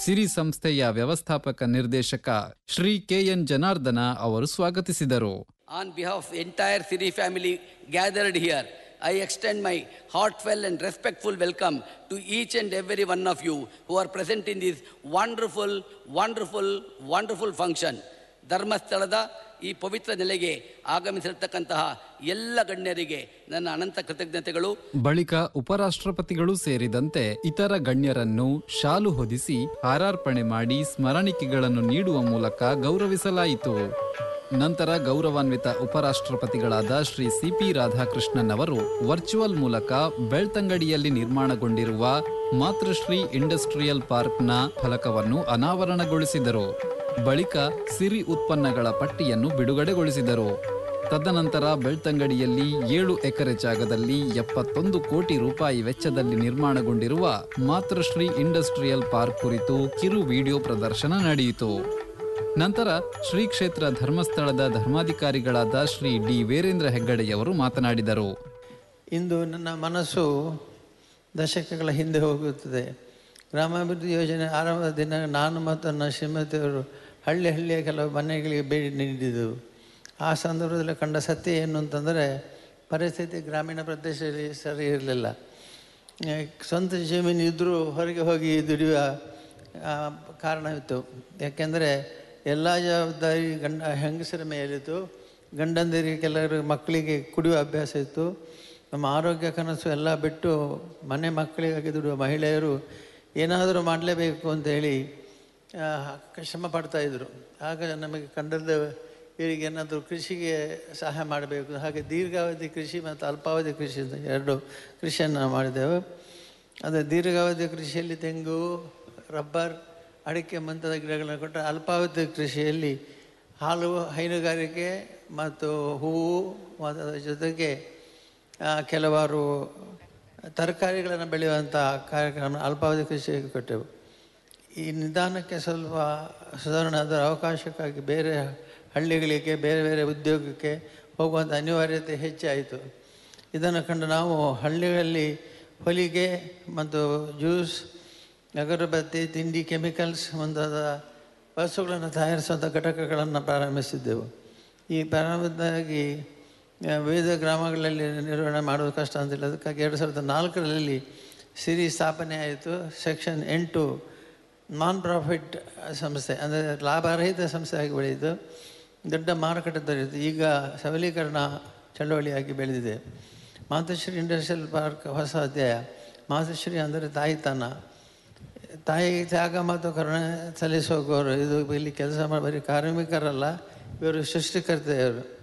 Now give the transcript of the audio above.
ಸಿರಿ ಸಂಸ್ಥೆಯ ವ್ಯವಸ್ಥಾಪಕ ನಿರ್ದೇಶಕ ಶ್ರೀ ಕೆಎನ್ ಜನಾರ್ದನ ಅವರು ಸ್ವಾಗತಿಸಿದರು On behalf of the entire Siri family gathered here, I extend my heartfelt and respectful welcome to each and every one of you who are present in this wonderful, wonderful, wonderful function. ಧರ್ಮಸ್ಥಳದ ಈ ಪವಿತ್ರ ನೆಲೆಗೆ ಆಗಮಿಸಿರ್ತಕ್ಕಂತಹ ಎಲ್ಲ ಗಣ್ಯರಿಗೆ ನನ್ನ ಅನಂತ ಕೃತಜ್ಞತೆಗಳು ಬಳಿಕ ಉಪರಾಷ್ಟ್ರಪತಿಗಳು ಸೇರಿದಂತೆ ಇತರ ಗಣ್ಯರನ್ನು ಶಾಲು ಹೊದಿಸಿ ಹಾರಾರ್ಪಣೆ ಮಾಡಿ ಸ್ಮರಣಿಕೆಗಳನ್ನು ನೀಡುವ ಮೂಲಕ ಗೌರವಿಸಲಾಯಿತು ನಂತರ ಗೌರವಾನ್ವಿತ ಉಪರಾಷ್ಟ್ರಪತಿಗಳಾದ ಶ್ರೀ ಸಿಪಿ ರಾಧಾಕೃಷ್ಣನ್ ಅವರು ವರ್ಚುವಲ್ ಮೂಲಕ ಬೆಳ್ತಂಗಡಿಯಲ್ಲಿ ನಿರ್ಮಾಣಗೊಂಡಿರುವ ಮಾತೃಶ್ರೀ ಇಂಡಸ್ಟ್ರಿಯಲ್ ಪಾರ್ಕ್ನ ಫಲಕವನ್ನು ಅನಾವರಣಗೊಳಿಸಿದರು ಬಳಿಕ ಸಿರಿ ಉತ್ಪನ್ನಗಳ ಪಟ್ಟಿಯನ್ನು ಬಿಡುಗಡೆಗೊಳಿಸಿದರು ತದನಂತರ ಬೆಳ್ತಂಗಡಿಯಲ್ಲಿ ಏಳು ಎಕರೆ ಜಾಗದಲ್ಲಿ ಎಪ್ಪತ್ತೊಂದು ಕೋಟಿ ರೂಪಾಯಿ ವೆಚ್ಚದಲ್ಲಿ ನಿರ್ಮಾಣಗೊಂಡಿರುವ ಮಾತೃಶ್ರೀ ಇಂಡಸ್ಟ್ರಿಯಲ್ ಪಾರ್ಕ್ ಕುರಿತು ಕಿರು ವಿಡಿಯೋ ಪ್ರದರ್ಶನ ನಡೆಯಿತು ನಂತರ ಶ್ರೀ ಕ್ಷೇತ್ರ ಧರ್ಮಸ್ಥಳದ ಧರ್ಮಾಧಿಕಾರಿಗಳಾದ ಶ್ರೀ ಡಿ ವೀರೇಂದ್ರ ಹೆಗ್ಗಡೆಯವರು ಮಾತನಾಡಿದರು ಇಂದು ನನ್ನ ಮನಸ್ಸು ದಶಕಗಳ ಹಿಂದೆ ಹೋಗುತ್ತದೆ ಗ್ರಾಮಾಭಿವೃದ್ಧಿ ಯೋಜನೆ ಆರಂಭದ ದಿನ ನಾನು ಮತ್ತು ನನ್ನ ಶ್ರೀಮತಿಯವರು ಹಳ್ಳಿ ಹಳ್ಳಿಯ ಕೆಲವು ಮನೆಗಳಿಗೆ ಭೇಟಿ ನೀಡಿದ್ದೆವು ಆ ಸಂದರ್ಭದಲ್ಲಿ ಕಂಡ ಸತ್ಯ ಏನು ಅಂತಂದರೆ ಪರಿಸ್ಥಿತಿ ಗ್ರಾಮೀಣ ಪ್ರದೇಶದಲ್ಲಿ ಸರಿ ಇರಲಿಲ್ಲ ಆ, ಸ್ವಂತ ಜಮೀನು ಇದ್ದರೂ ಹೊರಗೆ ಹೋಗಿ ದುಡಿಯುವ ಆ, ಕಾರಣವಿತ್ತು ಯಾಕೆಂದರೆ ಎಲ್ಲ ಜವಾಬ್ದಾರಿ ಗಂಡ ಹೆಂಗಸರ ಮೇಲಿತ್ತು ಗಂಡಂದಿರಿಗೆ ಕೆಲವರು ಮಕ್ಕಳಿಗೆ ಕುಡಿಯುವ ಅಭ್ಯಾಸ ಇತ್ತು ನಮ್ಮ ಆರೋಗ್ಯ ಕನಸು ಎಲ್ಲ ಬಿಟ್ಟು ಮನೆ ಮಕ್ಕಳಿಗಾಗಿ ದುಡಿಯುವ ಮಹಿಳೆಯರು ಏನಾದರೂ ಮಾಡಲೇಬೇಕು ಅಂತೇಳಿ ಆ, ಶ್ರಮ ಪಡ್ತಾಯಿದ್ರು ಆಗ ನಮಗೆ ಕಂಡದ್ದು ಇವರಿಗೆ ಏನಾದರೂ ಕೃಷಿಗೆ ಸಹಾಯ ಮಾಡಬೇಕು ಹಾಗೆ ದೀರ್ಘಾವಧಿ ಕೃಷಿ ಮತ್ತು ಅಲ್ಪಾವಧಿ ಕೃಷಿ ಅಂತ ಎರಡು ಕೃಷಿಯನ್ನು ನಾವು ಮಾಡಿದೆವು ಅದು ದೀರ್ಘಾವಧಿ ಕೃಷಿಯಲ್ಲಿ ತೆಂಗು ರಬ್ಬರ್ ಅಡಿಕೆ ಮುಂತಾದ ಗಿಡಗಳನ್ನು ಕೊಟ್ಟರೆ ಅಲ್ಪಾವಧಿ ಕೃಷಿಯಲ್ಲಿ ಹಾಲು ಹೈನುಗಾರಿಕೆ ಮತ್ತು ಹೂವು ಮತ್ತು ಅದರ ಜೊತೆಗೆ ಆ, ಕೆಲವಾರು ತರಕಾರಿಗಳನ್ನು ಬೆಳೆಯುವಂಥ ಕಾರ್ಯಕ್ರಮ ಅಲ್ಪಾವಧಿ ಕೃಷಿಗೆ ಕೊಟ್ಟೆವು ಈ ನಿಧಾನಕ್ಕೆ ಸ್ವಲ್ಪ ಸುಧಾರಣೆ ಅದರ ಅವಕಾಶಕ್ಕಾಗಿ ಬೇರೆ ಹಳ್ಳಿಗಳಿಗೆ ಬೇರೆ ಬೇರೆ ಉದ್ಯೋಗಕ್ಕೆ ಹೋಗುವಂಥ ಅನಿವಾರ್ಯತೆ ಹೆಚ್ಚಾಯಿತು ಇದನ್ನು ಕಂಡು ನಾವು ಹಳ್ಳಿಗಳಲ್ಲಿ ಹೊಲಿಗೆ ಮತ್ತು ಜ್ಯೂಸ್ ಅಗರಬತ್ತಿ ತಿಂಡಿ ಕೆಮಿಕಲ್ಸ್ ಮುಂತಾದ ವಸ್ತುಗಳನ್ನು ತಯಾರಿಸುವಂಥ ಘಟಕಗಳನ್ನು ಪ್ರಾರಂಭಿಸಿದ್ದೆವು ಈ ಪ್ರಾರಂಭದಾಗಿ ಆ, ವಿವಿಧ ಗ್ರಾಮಗಳಲ್ಲಿ ನಿರ್ವಹಣೆ ಮಾಡೋದು ಕಷ್ಟ ಅಂತಿಲ್ಲ ಅದಕ್ಕಾಗಿ ಎರಡು ಸಾವಿರದ ನಾಲ್ಕರಲ್ಲಿ ಸಿರಿ ಸ್ಥಾಪನೆ ಆಯಿತು ಸೆಕ್ಷನ್ ಎಂಟು ನಾನ್ ಪ್ರಾಫಿಟ್ ಸಂಸ್ಥೆ ಅಂದರೆ ಲಾಭರಹಿತ ಸಂಸ್ಥೆಯಾಗಿ ಬೆಳೆಯಿತು ದೊಡ್ಡ ಮಾರುಕಟ್ಟೆ ದೊರೆಯಿತು ಈಗ ಸಬಲೀಕರಣ ಚಳವಳಿಯಾಗಿ ಬೆಳೆದಿದೆ ಮಾತೃಶ್ರೀ ಇಂಡಸ್ಟ್ರಿಯಲ್ ಪಾರ್ಕ್ ಹೊಸ ಅಧ್ಯಾಯ ಮಾತೃಶ್ರೀ ಅಂದರೆ ತಾಯಿತನ ತಾಯಿ ತ್ಯಾಗ ಮತ್ತು ಕರುಣೆ ಸಲ್ಲಿಸುವವರು ಇದು ಇಲ್ಲಿ ಕೆಲಸ ಮಾಡಿ ಬರೀ ಕಾರ್ಮಿಕರಲ್ಲ ಇವರು ಸೃಷ್ಟಿಕರ್ತೆಯವರು